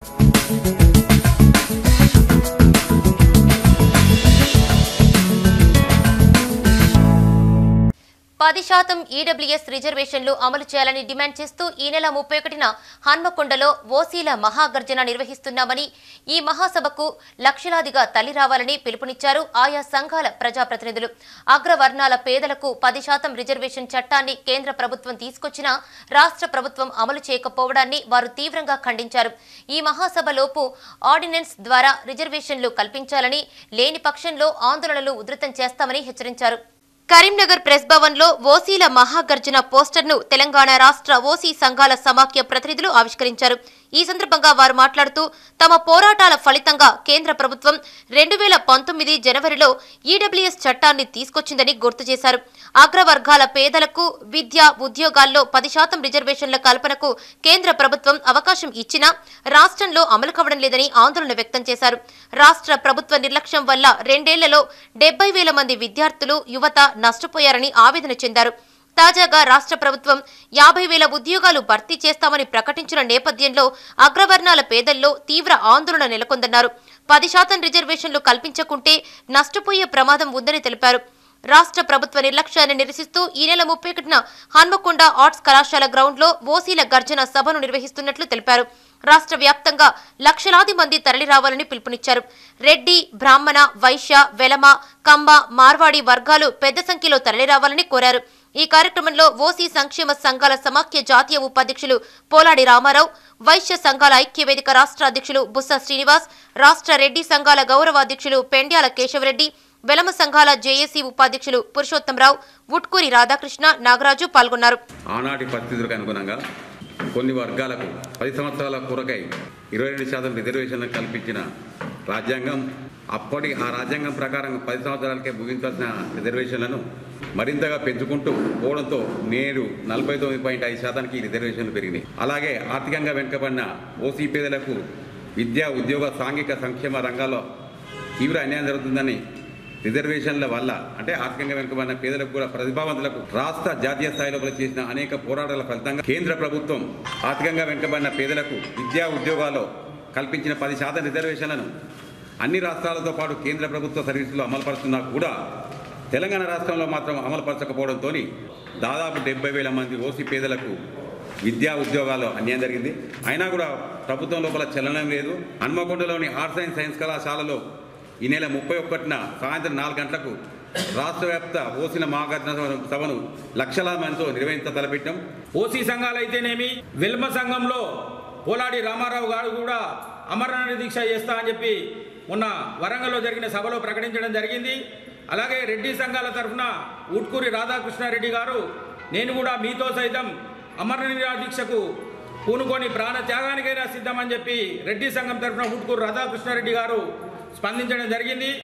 పది శాతం ఈడబ్ల్యూఎస్ రిజర్వేషన్లు అమలు చేయాలని డిమాండ్ చేస్తూ ఈ నెల ముప్పై ఒకటిన హన్మకొండలో ఓసీల మహాగర్జన నిర్వహిస్తున్నామని ఈ మహాసభకు లక్షలాదిగా తల్లి రావాలని పిలుపునిచ్చారు ఆయా సంఘాల ప్రజాప్రతినిధులు అగ్రవర్ణాల పేదలకు పది శాతం రిజర్వేషన్ చట్టాన్ని కేంద్ర ప్రభుత్వం తీసుకొచ్చినా రాష్ట్ర ప్రభుత్వం అమలు చేయకపోవడాన్ని వారు తీవ్రంగా ఖండించారు ఈ మహాసభలోపు ఆర్డినెన్స్ ద్వారా రిజర్వేషన్లు కల్పించాలని లేని పక్షంలో ఆందోళనలు ఉధృతం చేస్తామని హెచ్చరించారు కరీంనగర్ ప్రెస్ భవన్ లో ఓసీల మహాగర్జన పోస్టర్ ను తెలంగాణ రాష్ట్ర ఓసీ సంఘాల సమాఖ్య ప్రతినిధులు ఆవిష్కరించారు ఈ సందర్భంగా వారు మాట్లాడుతూ తమ పోరాటాల ఫలితంగా కేంద్ర ప్రభుత్వం రెండు వేల పంతొమ్మిది జనవరిలో ఈడబ్ల్యూఎస్ చట్టాన్ని తీసుకొచ్చిందని గుర్తు చేశారు అగ్రవర్గాల పేదలకు విద్య ఉద్యోగాల్లో పది శాతం రిజర్వేషన్ల కల్పనకు కేంద్ర ప్రభుత్వం అవకాశం ఇచ్చినా రాష్ట్రంలో అమలు కావడం లేదని ఆందోళన వ్యక్తం చేశారు రాష్ట్ర ప్రభుత్వ నిర్లక్ష్యం వల్ల రెండేళ్లలో డెబ్బై వేల మంది విద్యార్థులు యువత నష్టపోయారని ఆవేదన చెందారు తాజాగా రాష్ట్ర ప్రభుత్వం యాభై వేల ఉద్యోగాలు భర్తీ చేస్తామని ప్రకటించిన నేపథ్యంలో అగ్రవర్ణాల పేదల్లో తీవ్ర ఆందోళన నెలకొందన్నారు పది శాతం రిజర్వేషన్లు కల్పించకుంటే నష్టపోయే ప్రమాదం ఉందని తెలిపారు రాష్ట్ర ప్రభుత్వ నిర్లక్ష్యాన్ని నిరసిస్తూ ఈ నెల ముప్పై ఒకటిన హన్మకొండ ఆర్ట్స్ కళాశాల గ్రౌండ్లో ఓసీల గర్జన సభను నిర్వహిస్తున్నట్లు తెలిపారు రాష్ట్ర వ్యాప్తంగా లక్షలాది మంది తరలిరావాలని పిలుపునిచ్చారు రెడ్డి బ్రాహ్మణ వైశ్య వెలమ కంబ మార్వాడి వర్గాలు పెద్ద సంఖ్యలో తరలిరావాలని కోరారు ఈ కార్యక్రమంలో ఓసీ సంక్షేమ సంఘాల సమాఖ్య జాతీయ ఉపాధ్యక్షులు పోలాడి రామారావు వైశ్య సంఘాల ఐక్య వేదిక రాష్ట్ర అధ్యక్షులు బుస్స శ్రీనివాస్ రాష్ట్ర రెడ్డి సంఘాల గౌరవ అధ్యక్షులు పెండ్యాల కేశవరెడ్డి వెలమ సంఘాల జేఏసీ ఉపాధ్యక్షులు పురుషోత్తంరావు ఉట్కూరి రాధాకృష్ణ నాగరాజు పాల్గొన్నారు ఆనాటి పరిస్థితులకు అనుగుణంగా కొన్ని వర్గాలకు పది సంవత్సరాల కొరకై ఇరవై రెండు శాతం రిజర్వేషన్లు కల్పించిన రాజ్యాంగం అప్పటి ఆ రాజ్యాంగం ప్రకారం పది సంవత్సరాలకే ముగించాల్సిన రిజర్వేషన్లను మరింతగా పెంచుకుంటూ పోవడంతో నేడు నలభై తొమ్మిది పాయింట్ ఐదు శాతానికి ఈ రిజర్వేషన్లు పెరిగినాయి అలాగే ఆర్థికంగా వెనుకబడిన ఓసీ పేదలకు విద్యా ఉద్యోగ సాంఘిక సంక్షేమ రంగాల్లో తీవ్ర అన్యాయం జరుగుతుందని రిజర్వేషన్ల వల్ల అంటే ఆర్థికంగా వెనుకబడిన పేదలకు కూడా ప్రతిభావంతులకు రాష్ట్ర జాతీయ స్థాయిలో చేసిన అనేక పోరాటాల ఫలితంగా కేంద్ర ప్రభుత్వం ఆర్థికంగా వెనుకబడిన పేదలకు విద్యా ఉద్యోగాల్లో కల్పించిన పది శాతం రిజర్వేషన్లను అన్ని రాష్ట్రాలతో పాటు కేంద్ర ప్రభుత్వ సర్వీసులు అమలుపరుస్తున్నా కూడా తెలంగాణ రాష్ట్రంలో మాత్రం అమలుపరచకపోవడంతో దాదాపు డెబ్బై వేల మంది ఓసీ పేదలకు విద్యా ఉద్యోగాల్లో అన్యాయం జరిగింది అయినా కూడా ప్రభుత్వం లోపల చలనం లేదు హన్మకొండలోని ఆర్ట్స్ అండ్ సైన్స్ కళాశాలలో ఈ నెల ముప్పై ఒకటిన సాయంత్రం నాలుగు గంటలకు రాష్ట్ర వ్యాప్త ఓసిన మహాగర్జన సభను లక్షలాది మందితో నిర్వహించ తలపెట్టాం ఓసీ సంఘాలైతేనేమి వెల్మ సంఘంలో పోలాడి రామారావు గారు కూడా అమరనాథ దీక్ష చేస్తా అని చెప్పి మొన్న వరంగల్లో జరిగిన సభలో ప్రకటించడం జరిగింది అలాగే రెడ్డి సంఘాల తరఫున ఉట్కూరి రాధాకృష్ణారెడ్డి గారు నేను కూడా మీతో సైతం అమరనాథ దీక్షకు పూనుకొని ప్రాణ త్యాగానికైనా సిద్ధమని చెప్పి రెడ్డి సంఘం తరఫున ఉట్కూరు రాధాకృష్ణారెడ్డి గారు స్పందించడం జరిగింది